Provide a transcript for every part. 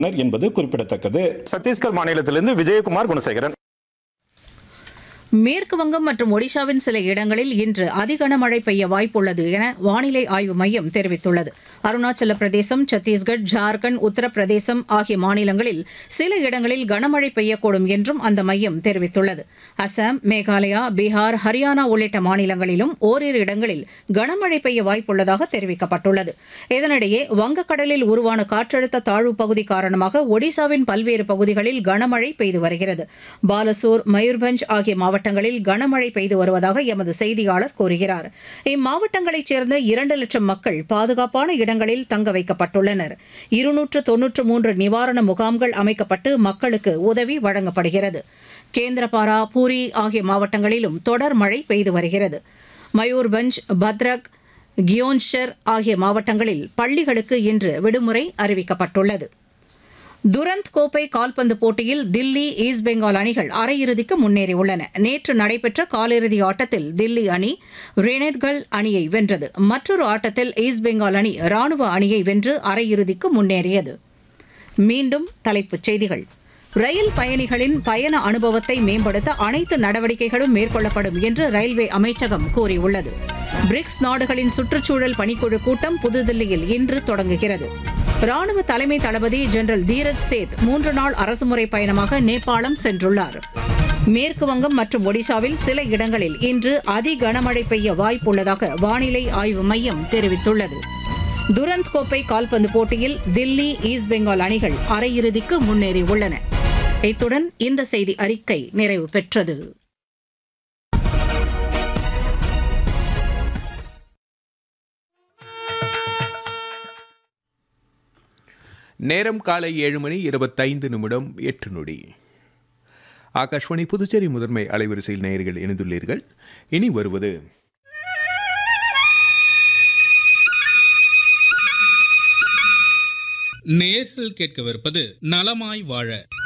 என்பது குறிப்பிடத்தக்கது சத்தீஸ்கர் மாநிலத்திலிருந்து விஜயகுமார் குணசேகரன் மேற்கு வங்கம் மற்றும் ஒடிஷாவின் சில இடங்களில் இன்று அதிகனமழை பெய்ய வாய்ப்புள்ளது என வானிலை ஆய்வு மையம் தெரிவித்துள்ளது அருணாச்சல பிரதேசம் சத்தீஸ்கர் ஜார்க்கண்ட் உத்தரப்பிரதேசம் ஆகிய மாநிலங்களில் சில இடங்களில் கனமழை பெய்யக்கூடும் என்றும் அந்த மையம் தெரிவித்துள்ளது அசாம் மேகாலயா பீகார் ஹரியானா உள்ளிட்ட மாநிலங்களிலும் ஓரிரு இடங்களில் கனமழை பெய்ய வாய்ப்புள்ளதாக தெரிவிக்கப்பட்டுள்ளது இதனிடையே வங்கக்கடலில் உருவான காற்றழுத்த தாழ்வு பகுதி காரணமாக ஒடிஷாவின் பல்வேறு பகுதிகளில் கனமழை பெய்து வருகிறது பாலசோர் மயூர்பஞ்ச் ஆகிய மாவட்டங்களில் கனமழை பெய்து வருவதாக எமது செய்தியாளர் கூறுகிறார் இம்மாவட்டங்களைச் சேர்ந்த இரண்டு லட்சம் மக்கள் பாதுகாப்பான இடங்களில் தங்க வைக்கப்பட்டுள்ளனர் இருநூற்று தொன்னூற்று மூன்று நிவாரண முகாம்கள் அமைக்கப்பட்டு மக்களுக்கு உதவி வழங்கப்படுகிறது கேந்திரபாரா பூரி ஆகிய மாவட்டங்களிலும் தொடர் மழை பெய்து வருகிறது மயூர்பஞ்ச் பத்ரக் கியோன்ஷர் ஆகிய மாவட்டங்களில் பள்ளிகளுக்கு இன்று விடுமுறை அறிவிக்கப்பட்டுள்ளது துரந்த் கோப்பை கால்பந்து போட்டியில் தில்லி ஈஸ்ட் பெங்கால் அணிகள் அரையிறுதிக்கு முன்னேறியுள்ளன நேற்று நடைபெற்ற காலிறுதி ஆட்டத்தில் தில்லி அணி ரெனட்கள் அணியை வென்றது மற்றொரு ஆட்டத்தில் ஈஸ்ட் பெங்கால் அணி ராணுவ அணியை வென்று அரையிறுதிக்கு முன்னேறியது மீண்டும் தலைப்புச் செய்திகள் ரயில் பயணிகளின் பயண அனுபவத்தை மேம்படுத்த அனைத்து நடவடிக்கைகளும் மேற்கொள்ளப்படும் என்று ரயில்வே அமைச்சகம் கூறியுள்ளது பிரிக்ஸ் நாடுகளின் சுற்றுச்சூழல் பணிக்குழு கூட்டம் புதுதில்லியில் இன்று தொடங்குகிறது ராணுவ தலைமை தளபதி ஜெனரல் தீரஜ் சேத் மூன்று நாள் அரசுமுறை பயணமாக நேபாளம் சென்றுள்ளார் மேற்கு வங்கம் மற்றும் ஒடிஷாவில் சில இடங்களில் இன்று அதி கனமழை பெய்ய வாய்ப்புள்ளதாக வானிலை ஆய்வு மையம் தெரிவித்துள்ளது துரந்த் கோப்பை கால்பந்து போட்டியில் தில்லி ஈஸ்ட் பெங்கால் அணிகள் அரையிறுதிக்கு முன்னேறியுள்ளன இத்துடன் இந்த செய்தி அறிக்கை நிறைவு பெற்றது நேரம் காலை ஏழு மணி இருபத்தைந்து நிமிடம் எட்டு நொடி ஆகாஷ்வாணி புதுச்சேரி முதன்மை அலைவரிசையில் நேயர்கள் இணைந்துள்ளீர்கள் இனி வருவது நேர்கள் கேட்கவிருப்பது நலமாய் வாழ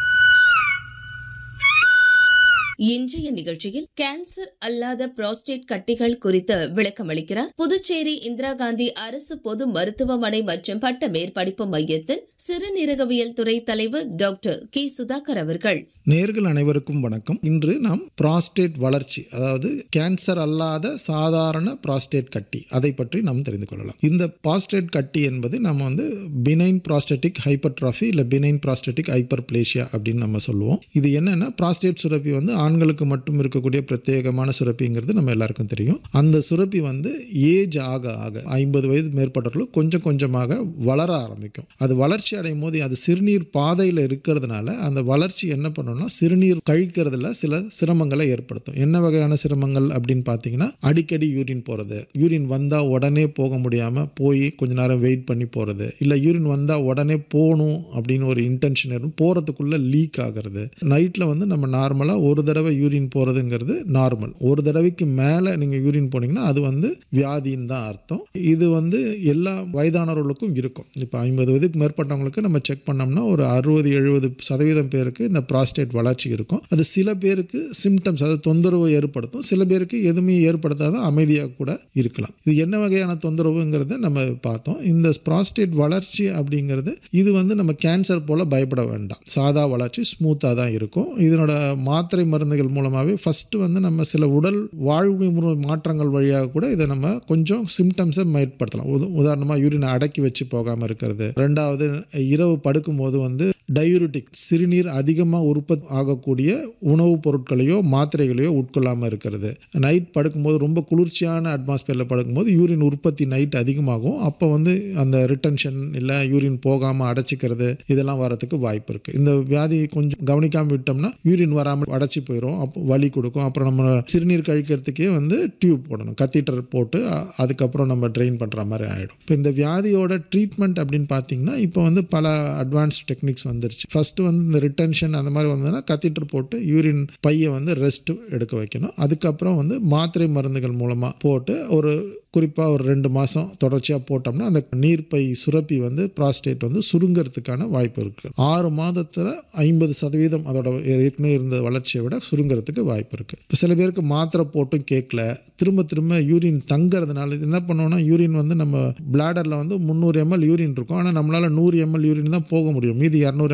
இன்றைய நிகழ்ச்சியில் கேன்சர் அல்லாத புரோஸ்டேட் கட்டிகள் குறித்து விளக்கமளிக்கிறார் புதுச்சேரி இந்திரா காந்தி அரசு பொது மருத்துவமனை மற்றும் பட்ட மேற்படிப்பு மையத்தின் சிறுநீரகவியல் துறை தலைவர் டாக்டர் கே சுதாகர் அவர்கள் நேர்கள் அனைவருக்கும் வணக்கம் இன்று நாம் புராஸ்டேட் வளர்ச்சி அதாவது கேன்சர் அல்லாத சாதாரண புராஸ்டேட் கட்டி அதை பற்றி நாம் தெரிந்து கொள்ளலாம் இந்த புராஸ்டேட் கட்டி என்பது நம்ம வந்து பினைன் ப்ராஸ்டேட்டிக் ஹைப்பர்ட்ராஃபி இல்லை பினைன் ப்ராஸ்டேட்டிக் ஹைப்பர்பிளேஷியா அப்படின்னு நம்ம சொல்லுவோம் இது என்னன்னா ப்ராஸ்டேட் சுரப்பி வந்து ஆண்களுக்கு மட்டும் இருக்கக்கூடிய பிரத்யேகமான சுரப்பிங்கிறது நம்ம எல்லாருக்கும் தெரியும் அந்த சுரப்பி வந்து ஏஜ் ஆக ஆக ஐம்பது வயது மேற்பட்டவர்களும் கொஞ்சம் கொஞ்சமாக வளர ஆரம்பிக்கும் அது வளர்ச்சி அடையும் போது அது சிறுநீர் பாதையில் இருக்கிறதுனால அந்த வளர்ச்சி என்ன பண்ணணும்னா சிறுநீர் கழிக்கிறதுல சில சிரமங்களை ஏற்படுத்தும் என்ன வகையான சிரமங்கள் அப்படின்னு பார்த்தீங்கன்னா அடிக்கடி யூரின் போகிறது யூரின் வந்தால் உடனே போக முடியாமல் போய் கொஞ்ச நேரம் வெயிட் பண்ணி போகிறது இல்லை யூரின் வந்தால் உடனே போகணும் அப்படின்னு ஒரு இன்டென்ஷன் இருக்கும் போகிறதுக்குள்ளே லீக் ஆகிறது நைட்டில் வந்து நம்ம நார்மலாக ஒரு தடவை யூரின் போகிறதுங்கிறது நார்மல் ஒரு தடவைக்கு மேலே நீங்கள் யூரின் போனீங்கன்னா அது வந்து வியாதின்னு தான் அர்த்தம் இது வந்து எல்லா வயதானவர்களுக்கும் இருக்கும் இப்போ ஐம்பது வயதுக்கு மேற்பட்டவங்களுக்கு நம்ம செக் பண்ணோம்னா ஒரு அறுபது எழுபது சதவீதம் பேருக்கு இந்த ப்ராஸ்டேட் வளர்ச்சி இருக்கும் அது சில பேருக்கு சிம்டம்ஸ் அதாவது தொந்தரவு ஏற்படுத்தும் சில பேருக்கு எதுவுமே ஏற்படுத்தாத அமைதியாக கூட இருக்கலாம் இது என்ன வகையான தொந்தரவுங்கிறத நம்ம பார்த்தோம் இந்த ப்ராஸ்டேட் வளர்ச்சி அப்படிங்கிறது இது வந்து நம்ம கேன்சர் போல் பயப்பட வேண்டாம் சாதா வளர்ச்சி ஸ்மூத்தாக தான் இருக்கும் இதனோட மாத்திரை மருந்துகள் மூலமாகவே ஃபஸ்ட்டு வந்து நம்ம சில உடல் வாழ்வு முறை மாற்றங்கள் வழியாக கூட இதை நம்ம கொஞ்சம் சிம்டம்ஸை மேற்படுத்தலாம் உத உதாரணமாக யூரினை அடக்கி வச்சு போகாமல் இருக்கிறது ரெண்டாவது இரவு படுக்கும்போது வந்து டயூரிட்டிக் சிறுநீர் அதிகமாக உற்பத்தி ஆகக்கூடிய உணவுப் பொருட்களையோ மாத்திரைகளையோ உட்கொள்ளாமல் இருக்கிறது நைட் படுக்கும்போது ரொம்ப குளிர்ச்சியான அட்மாஸ்பியரில் படுக்கும்போது யூரின் உற்பத்தி நைட் அதிகமாகும் அப்போ வந்து அந்த ரிட்டன்ஷன் இல்லை யூரின் போகாமல் அடைச்சிக்கிறது இதெல்லாம் வரதுக்கு வாய்ப்பு இருக்குது இந்த வியாதி கொஞ்சம் கவனிக்காமல் விட்டோம்னா யூரின் வராமல் அடைச்சி போயிடும் அப்போ வலி கொடுக்கும் அப்புறம் நம்ம சிறுநீர் கழிக்கிறதுக்கே வந்து டியூப் போடணும் கத்தீட்டர் போட்டு அ- அதுக்கப்புறம் நம்ம ட்ரெயின் பண்ணுற மாதிரி ஆகிடும் இப்போ இந்த வியாதியோட ட்ரீட்மெண்ட் அப்படின்னு பார்த்தீங்கன்னா இப்போ வந்து பல அட்வான்ஸ்ட் டெக்னிக்ஸ் வந்துருச்சு ஃபஸ்ட்டு வந்து இந்த ரிட்டன்ஷன் அந்த மாதிரி வந்ததுன்னா கத்தீட்டர் போட்டு யூரின் பையை வந்து ரெஸ்ட் எடுக்க வைக்கணும் அதுக்கப்புறம் வந்து மாத்திரை மருந்துகள் மூலமாக போட்டு ஒரு குறிப்பாக ஒரு ரெண்டு மாதம் தொடர்ச்சியாக போட்டோம்னா அந்த நீர்ப்பை சுரப்பி வந்து ப்ராஸ்டேட் வந்து சுருங்கிறதுக்கான வாய்ப்பு இருக்குது ஆறு மாதத்தில் ஐம்பது சதவீதம் அதோட ஏற்கனவே இருந்த வளர்ச்சியை விட சுருங்கிறதுக்கு வாய்ப்பு இருக்குது இப்போ சில பேருக்கு மாத்திரை போட்டும் கேட்கல திரும்ப திரும்ப யூரின் தங்குறதுனால இது என்ன பண்ணுவோம்னா யூரின் வந்து நம்ம பிளாடரில் வந்து முந்நூறு எம்எல் யூரின் இருக்கும் ஆனால் நம்மளால் நூறு எம்எல் யூரின் தான் போக முடியும் மீதி இரநூறு